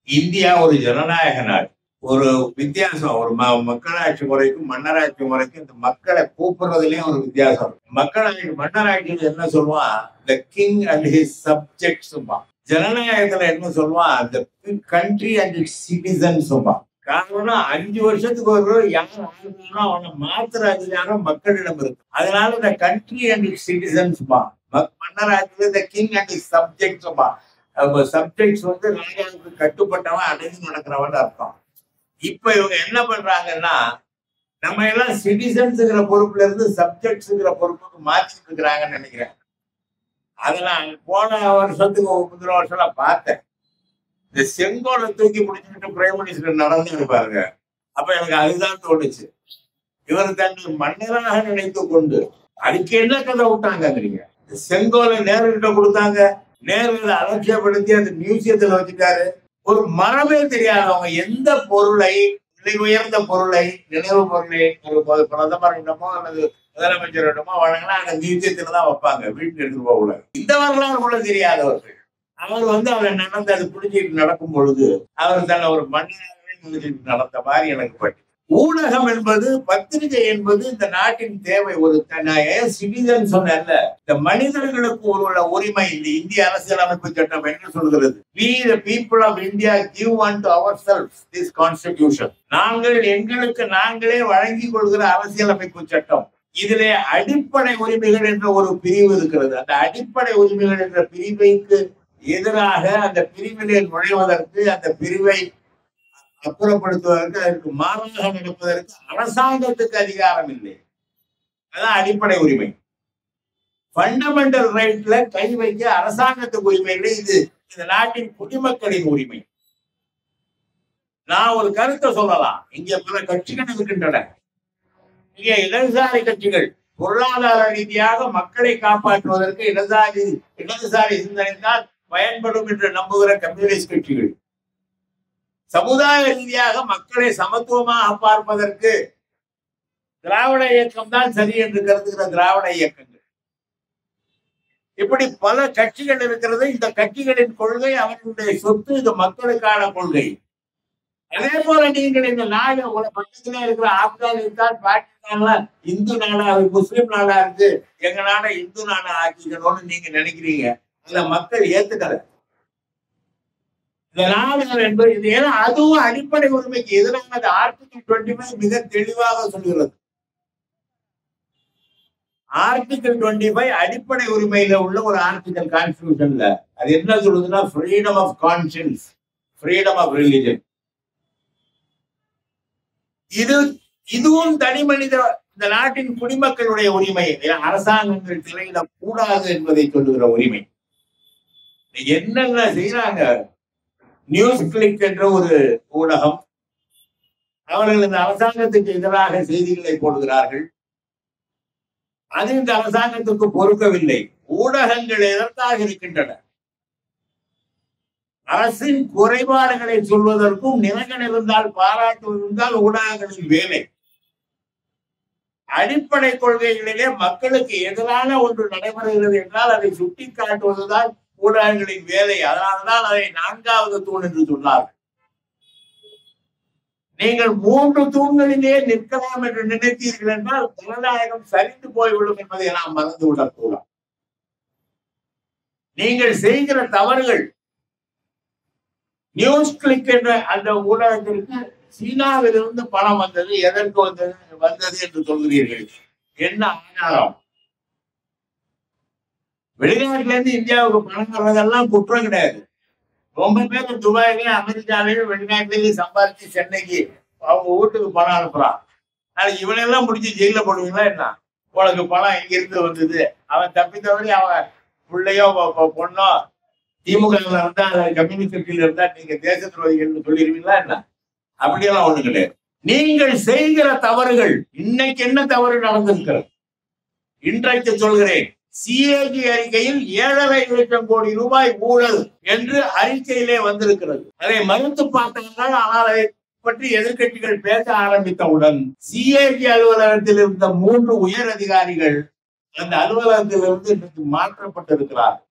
India ஒரு ஜனநாயக நாடு ஒரு வித்தியாசம் ஒரு ம- மக்களாட்சி முறைக்கும் மன்னராட்சி முறைக்கும் இந்த மக்களை கூப்பிடுறதுலயும் ஒரு வித்தியாசம் இருக்கு. மக்களாட்சி மன்னராட்சியில் என்ன சொல்லுவான் the king and his subjects ஜனநாயகத்துல என்ன சொல்லுவான் the country and its citizens காரணம் அஞ்சு வருஷத்துக்கு ஒரு தடவை யார் ஆளுநரோ அவனை மாத்துற அதிகாரம் மக்களிடம் இருக்கு அதனால இந்த கண்ட்ரி அண்ட் இட்ஸ் சிட்டிசன்ஸ் மன்னராட்சியில இந்த king and his subjects subjects வந்து ராஜாவுக்கு கட்டுப்பட்டவன் அடைஞ்சு நடக்கிறவன் அர்த்தம் இப்ப இவங்க என்ன பண்றாங்கன்னா நம்ம எல்லாம் சிட்டிசன்ஸுங்கிற பொறுப்புல இருந்து சப்ஜெக்ட்ஸுங்கிற பொறுப்புக்கு மாத்திட்டு இருக்கிறாங்கன்னு நினைக்கிறேன் அதை நான் போன வருஷத்துக்கு முந்தின வருஷம் நான் பார்த்தேன் இந்த செங்கோலை தூக்கி பிடிச்சிட்டு பிரைம் மினிஸ்டர் நடந்து பாருங்க அப்ப எனக்கு அதுதான் தோணுச்சு இவர் தங்கள் மன்னராக நினைத்து கொண்டு அதுக்கு என்ன கதை விட்டாங்கிறீங்க இந்த செங்கோலை நேருகிட்ட கொடுத்தாங்க நேரு இதை அலட்சியப்படுத்தி அந்த மியூசியத்துல வச்சுட்டாரு ஒரு மரமே தெரியாதவங்க எந்த பொருளை விலை உயர்ந்த பொருளை நினைவு பொருளை ஒரு பொ- பிரதமரிடமோ அல்லது முதலமைச்சரிடமோ வழங்கினா அந்த மியூசியத்துல தான் வைப்பாங்க வீட்டுக்கு எடுத்துட்டு போக கூடாது இந்த வரலாறு கூட தெரியாதவர்கள் அவர் வந்து அதை நடந்து அது பிடிச்சிட்டு நடக்கும் பொழுது அவர் தன்னை ஒரு மன்னராகவே நினைச்சிட்டு நடந்த மாதிரி எனக்கு பட்டு ஊடகம் என்பது பத்திரிகை என்பது இந்த நாட்டின் தேவை ஒரு த- நான் ஏன் சிட்டிசன் சொன்னேன்ல இந்த மனிதர்களுக்கு ஒரு உள்ள உரிமை இந்த இந்திய அரசியலமைப்பு சட்டம் என்ன சொல்கிறது we the people of india give unto ourselves this constitution நாங்கள் எங்களுக்கு நாங்களே வழங்கிக் கொள்கிற அரசியலமைப்பு சட்டம் இதிலே அடிப்படை உரிமைகள் என்ற ஒரு பிரிவு இருக்கிறது அந்த அடிப்படை உரிமைகள் என்ற பிரிவுக்கு எதிராக அந்த பிரிவிலே நுழைவதற்கு அந்த பிரிவை அப்புறப்படுத்துவதற்கு அதற்கு மாறாக நடப்பதற்கு அரசாங்கத்துக்கு அதிகாரம் இல்லை அதான் அடிப்படை உரிமை ஃபண்டமெண்டல் ரைட்ல கை வைக்க அரசாங்கத்துக்கு உரிமை இல்லை இது இந்த நாட்டின் குடிமக்களின் உரிமை நான் ஒரு கருத்தை சொல்லலாம் இங்க பல கட்சிகள் இருக்கின்றன இங்க இடதுசாரி கட்சிகள் பொருளாதார ரீதியாக மக்களை காப்பாற்றுவதற்கு இடதுசாரி இடதுசாரி சிந்தனை தான் பயன்படும் என்று நம்புகிற கம்யூனிஸ்ட் கட்சிகள் சமுதாய ரீதியாக மக்களை சமத்துவமாக பார்ப்பதற்கு திராவிட இயக்கம் தான் சரி என்று கருதுகிற திராவிட இயக்கங்கள் இப்படி பல கட்சிகள் இருக்கிறது இந்த கட்சிகளின் கொள்கை அவர்களுடைய சொத்து இது மக்களுக்கான கொள்கை அதே போல நீங்கள் இந்த நாடு உங்க பக்கத்துல இருக்கிற ஆப்கானிஸ்தான் பாகிஸ்தான்ல இந்து நாடா முஸ்லிம் நாடா இருக்கு எங்க நாடை இந்து நாடா ஆக்கிக்கணும்னு நீங்க நினைக்கிறீங்க அந்த மக்கள் ஏத்துக்கல இந்த நாடு என்பது இது ஏன்னா அதுவும் அடிப்படை உரிமைக்கு எதிரானது ஆர்டிகல் டுவெண்ட்டி ஃபைவ் மிக தெளிவாக சொல்கிறது ஆர்டிகல் டுவெண்ட்டி ஃபைவ் அடிப்படை உரிமையில உள்ள ஒரு ஆர்டிகல் கான்ஸ்டிடியூஷன்ல அது என்ன சொல்லுதுன்னா freedom of conscience freedom of religion இது இதுவும் தனி மனித இந்த நாட்டின் குடிமக்களுடைய உரிமை அரசாங்கங்கள் திரையிட கூடாது என்பதை சொல்லுகிற உரிமை என்னென்ன செய்யறாங்க நியூஸ் கிளிக் என்ற ஒரு ஊடகம் அவர்கள் இந்த அரசாங்கத்துக்கு எதிராக செய்திகளை போடுகிறார்கள் அது இந்த அரசாங்கத்துக்கு பொறுக்கவில்லை ஊடகங்கள் எதற்காக இருக்கின்றன அரசின் குறைபாடுகளை சொல்வதற்கும் நிலைகள் இருந்தால் பாராட்டுவது இருந்தால் ஊடகங்களின் வேலை அடிப்படை கொள்கைகளிலே மக்களுக்கு எதிரான ஒன்று நடைபெறுகிறது என்றால் அதை சுட்டிக்காட்டுவதுதான் ஊடகங்களின் வேலை அதனால்தான் அதை நான்காவது தூண் என்று சொன்னார்கள் நீங்கள் மூன்று தூண்களிலே நிற்கலாம் என்று நினைத்தீர்கள் என்றால் ஜனநாயகம் சரிந்து போய்விடும் என்பதை நாம் மறந்து விடக்கூடாது நீங்கள் செய்கிற தவறுகள் நியூஸ் கிளிக் என்ற அந்த ஊடகத்திற்கு சீனாவிலிருந்து பணம் வந்தது எதற்கு வந்தது வந்தது என்று சொல்கிறீர்கள் என்ன ஆதாரம் வெளிநாட்டுல இருந்து இந்தியாவுக்கு பணம் வர்றதெல்லாம் குற்றம் கிடையாது ரொம்ப பேர் துபாயிலையும் அமெரிக்காலையும் வெளிநாட்டிலையும் சம்பாதிச்சு சென்னைக்கு அவங்க வீட்டுக்கு பணம் அனுப்புறான் நாளைக்கு இவனெல்லாம் முடிச்சு ஜெயில போடுவீங்களா என்ன உனக்கு பணம் எங்க இருந்து வந்தது அவன் தப்பித்தவரை அவன் பிள்ளையோ பொ- பொ- பொண்ணோ திமுக இருந்தா கம்யூனிஸ்ட் கட்சியில இருந்தா நீங்க தேச துரோகிகள்னு சொல்லிடுவீங்களா என்ன அப்படியெல்லாம் ஒண்ணு கிடையாது நீங்கள் செய்கிற தவறுகள் இன்னைக்கு என்ன தவறு நடந்திருக்கிறது இன்றைக்கு சொல்கிறேன் சிஏஜி அறிக்கையில் ஏழரை லட்சம் கோடி ரூபாய் ஊழல் என்று அறிக்கையிலே வந்திருக்கிறது அதை மறுத்து பார்த்தார்கள் ஆனால் அதை பற்றி எதிர்க்கட்சிகள் பேச ஆரம்பித்தவுடன் சிஏஜி அலுவலகத்தில் இருந்த மூன்று உயர் அதிகாரிகள் அந்த அலுவலகத்திலிருந்து இன்றைக்கு மாற்றப்பட்டிருக்கிறார்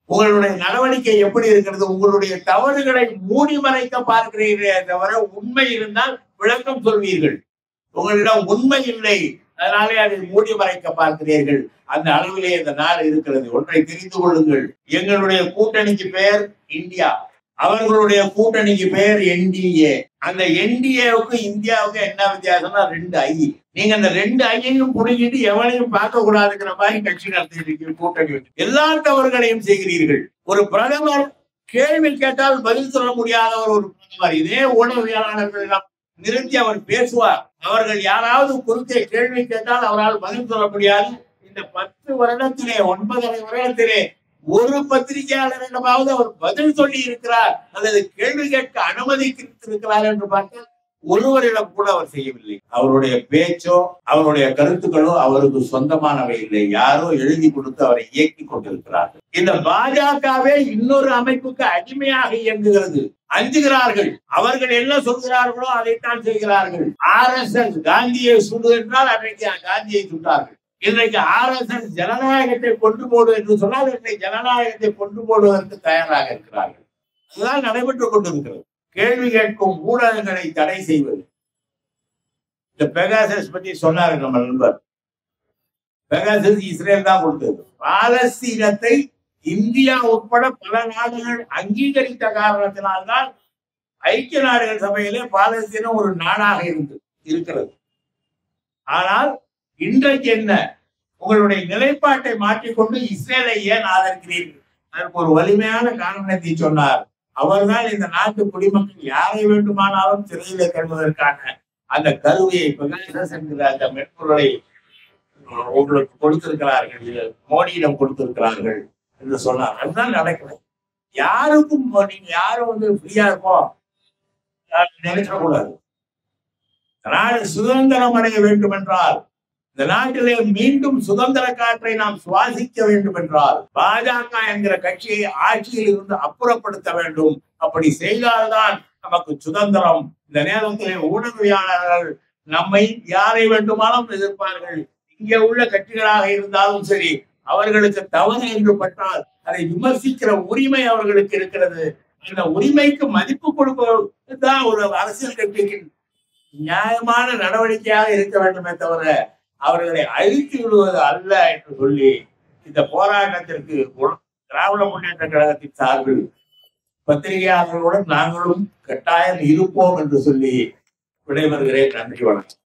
உங்களுடைய நடவடிக்கை எப்படி இருக்கிறது உங்களுடைய தவறுகளை மூடி மறைக்க பார்க்கிறீர்களே தவிர உண்மை இருந்தால் விளக்கம் சொல்வீர்கள் உங்களிடம் உண்மை இல்லை அதனாலே அதை மூடி மறைக்க பார்க்கிறீர்கள் அந்த அளவிலே இந்த நாடு இருக்கிறது ஒன்றை தெரிந்து கொள்ளுங்கள் எங்களுடைய கூட்டணிக்கு பெயர் இந்தியா அவர்களுடைய கூட்டணிக்கு பெயர் என்டிஏ அந்த என்டிஏவுக்கு இந்தியாவுக்கு என்ன வித்தியாசம்னா ரெண்டு ஐ நீங்க அந்த ரெண்டு ஐயையும் புடுங்கிட்டு எவனையும் பார்க்க கூடாதுங்கிற மாதிரி கட்சி நடத்திட்டு கூட்டணி வச்சு எல்லா தவறுகளையும் செய்கிறீர்கள் ஒரு பிரதமர் கேள்வி கேட்டால் பதில் சொல்ல முடியாதவர் ஒரு பிரதமர் இதே ஊடகவியலாளர்களிடம் நிறுத்தி அவர் பேசுவார் அவர்கள் யாராவது குறுக்கே கேள்வி கேட்டால் அவரால் பதில் சொல்ல முடியாது இந்த பத்து வருடத்திலே ஒன்பதரை வருடத்திலே ஒரு பத்திரிகையாளரிடமாவது அவர் பதில் சொல்லி இருக்கிறார் அல்லது கேள்வி கேட்க அனுமதித்திருக்கிறார் என்று பார்த்தால் ஒருவரிடம் கூட அவர் செய்யவில்லை அவருடைய பேச்சோ அவருடைய கருத்துக்களோ அவருக்கு சொந்தமானவை இல்லை யாரோ எழுதி கொடுத்து அவரை இயக்கி கொண்டிருக்கிறார்கள் இந்த பாஜகவே இன்னொரு அமைப்புக்கு அடிமையாக இயங்குகிறது அஞ்சுகிறார்கள் அவர்கள் என்ன சொல்கிறார்களோ அதைத்தான் செய்கிறார்கள் ஆர் எஸ் எஸ் காந்தியை சுடு என்றால் அன்றைக்கு காந்தியை சுட்டார்கள் இன்றைக்கு ஆர் எஸ் எஸ் ஜனநாயகத்தை கொண்டு போடு என்று சொன்னால் இன்றைக்கு ஜனநாயகத்தை கொண்டு போடுவதற்கு தயாராக இருக்கிறார்கள் அதுதான் நடைபெற்றுக் கொண்டிருக்கிறது கேள்வி கேட்கும் ஊடகங்களை தடை செய்வது இந்த பெகாசஸ் பற்றி சொன்னாரு நம்ம நண்பர் பெகாசஸ் இஸ்ரேல் தான் கொடுத்தது பாலஸ்தீனத்தை இந்தியா உட்பட பல நாடுகள் அங்கீகரித்த காரணத்தினால்தான் ஐக்கிய நாடுகள் சபையிலே பாலஸ்தீனம் ஒரு நாடாக இருந்து இருக்கிறது ஆனால் இன்றைக்கு என்ன உங்களுடைய நிலைப்பாட்டை மாற்றிக்கொண்டு இஸ்ரேலை ஏன் ஆதரிக்கிறீர்கள் அதற்கு ஒரு வலிமையான காரணத்தை சொன்னார் அவர்தான் இந்த நாட்டு குடிமக்கள் யாரை வேண்டுமானாலும் சிறையில தருவதற்கான அந்த கருவியை பெகாசஸ் என்கிற அந்த மென்பொருளை உங்களுக்கு கொடுத்திருக்கிறார்கள் மோடியிடம் கொடுத்திருக்கிறார்கள் என்று சொன்னார் அதுதான் நடக்கிறது யாருக்கும் நீங்க யாரும் வந்து ஃப்ரீயா இருப்போம் நினைக்கக்கூடாது நாடு சுதந்திரம் அடைய வேண்டும் என்றால் இந்த நாட்டிலே மீண்டும் சுதந்திர காற்றை நாம் சுவாசிக்க வேண்டும் என்றால் பாஜக என்கிற கட்சியை ஆட்சியில் இருந்து அப்புறப்படுத்த வேண்டும் அப்படி செய்தால்தான் நமக்கு சுதந்திரம் இந்த நேரத்திலே ஊடகவியாளர்கள் நம்மை யாரை வேண்டுமானாலும் எதிர்ப்பார்கள் இங்கே உள்ள கட்சிகளாக இருந்தாலும் சரி அவர்களுக்கு தவறு என்று பட்டால் அதை விமர்சிக்கிற உரிமை அவர்களுக்கு இருக்கிறது அந்த உரிமைக்கு மதிப்பு கொடுப்பது தான் ஒரு அரசியல் கட்சிக்கு நியாயமான நடவடிக்கையாக இருக்க வேண்டுமே தவிர அவர்களை அழித்து விடுவது அல்ல என்று சொல்லி இந்த போராட்டத்திற்கு திராவிட முன்னேற்ற கழகத்தின் சார்பில் பத்திரிகையாளர்களுடன் நாங்களும் கட்டாயம் இருப்போம் என்று சொல்லி விடைபெறுகிறேன் நன்றி வணக்கம்